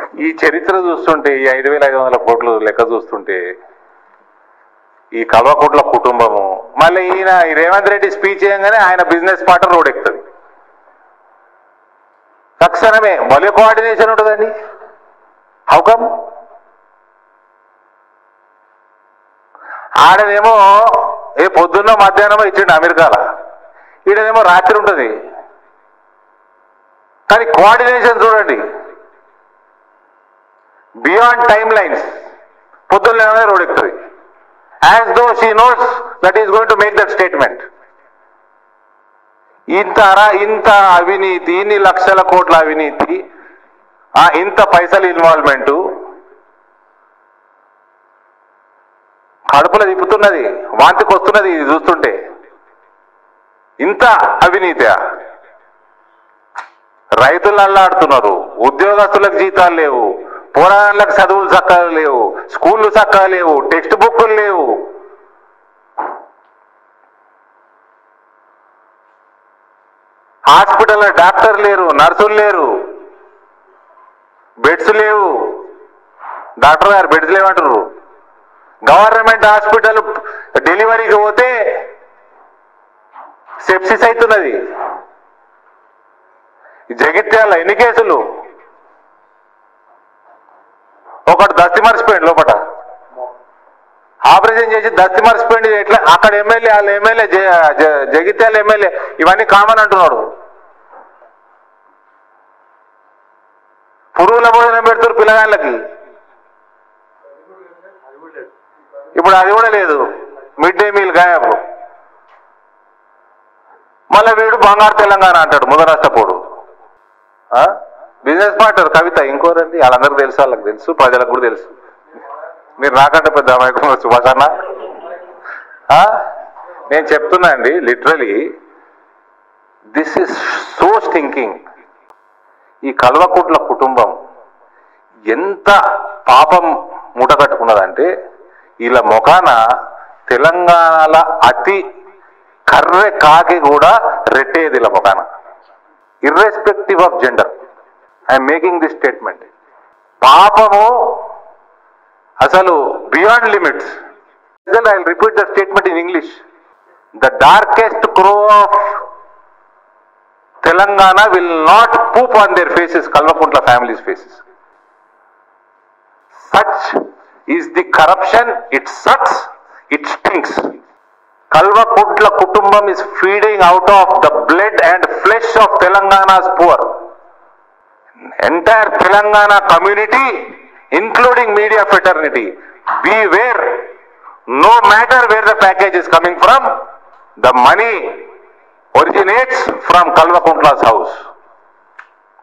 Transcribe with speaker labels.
Speaker 1: ఈ చరిత్ర చూస్తుంటే ఈ ఐదు వేల ఐదు వందల కోట్లు లెక్క చూస్తుంటే ఈ కల్వకోట్ల కుటుంబము మళ్ళీ ఈయన ఈ రేవంత్ రెడ్డి స్పీచ్ చేయగానే ఆయన బిజినెస్ పార్ట్నర్ రోడ్ ఎక్కుతుంది తక్షణమే మళ్ళీ కోఆర్డినేషన్ ఉంటుందండి హౌకమ్ ఆడనేమో ఏ పొద్దున్న మధ్యాహ్నమో ఇచ్చిండు అమెరికాల ఈడనేమో రాత్రి ఉంటుంది కానీ కోఆర్డినేషన్ చూడండి బియాండ్ టైమ్ లైన్స్ పొద్దున్న రోడ్ ఎక్కుతుంది as though she knows that is going to make that statement ఇంత అరా- ఇంత అవినీతి ఇన్ని లక్షల కోట్ల అవినీతి ఆ ఇంత పైసలు ఇన్వాల్వ్మెంట్ కడుపులో తిప్పుతున్నది వాంతికి వస్తున్నది ఇది చూస్తుంటే ఇంత అవినీతి రైతులు అల్లాడుతున్నారు ఉద్యోగస్తులకు జీతాలు లేవు పోరాళ్ళకు చదువులు చక్కగా లేవు స్కూళ్ళు చక్కగా లేవు టెక్స్ట్ బుక్లు లేవు హాస్పిటల్లో డాక్టర్ లేరు నర్సులు లేరు బెడ్స్ లేవు డాక్టర్ గారు బెడ్స్ లేవంటారు గవర్నమెంట్ హాస్పిటల్ డెలివరీకి పోతే సెప్సిస్ అవుతున్నది జగిత్యాల ఎన్ని కేసులు ఒకటి దస్తి మర్చిపోయింది లోపల ఆపరేషన్ చేసి దస్తి మర్చిపోయింది ఎట్లా అక్కడ ఎమ్మెల్యే వాళ్ళ ఎమ్మెల్యే జ- జ- జగిత్యాల ఎమ్మెల్యే ఇవన్నీ కామన్ అంటున్నాడు పురుగుల భోజనం పెడుతున్నారు పిల్లగాళ్ళకి ఇప్పుడు అది కూడా లేదు మిడ్ డే మీల్ గాయబు మళ్ళీ వీడు బంగారు తెలంగాణ అంటాడు ముదరాష్ట్రపోడు బిజినెస్ పార్ట్నర్ కవిత ఇంకోరండి వాళ్ళందరికీ తెలుసు వాళ్ళకి తెలుసు ప్రజలకు కూడా తెలుసు మీరు నాకంటే పెద్ద అమాయకం సుభాష్ అన్న ఆ? నేను చెప్తున్నా అండి literally this is so stinking ఈ కల్వకుట్ల కుటుంబం ఎంత పాపం మూటగట్టుకున్నదంటే వీళ్ళ మొఖాన తెలంగాణల అతి కర్రె కాకి కూడా రెట్టేది వీళ్ళ మొఖాన irrespective of gender I'm making this statement పాపము అసలు beyond limits I repeat the statement in English the darkest crow of Telangana will not poop on their faces Kalvakuntla families faces such is the corruption it sucks it stinks Kalvakuntla కుటుంబం is feeding out of the blood and flesh of Telangana's poor entire Telangana community including media fraternity be where no matter where the package is coming from, the money originates from Kalvakunkla's house.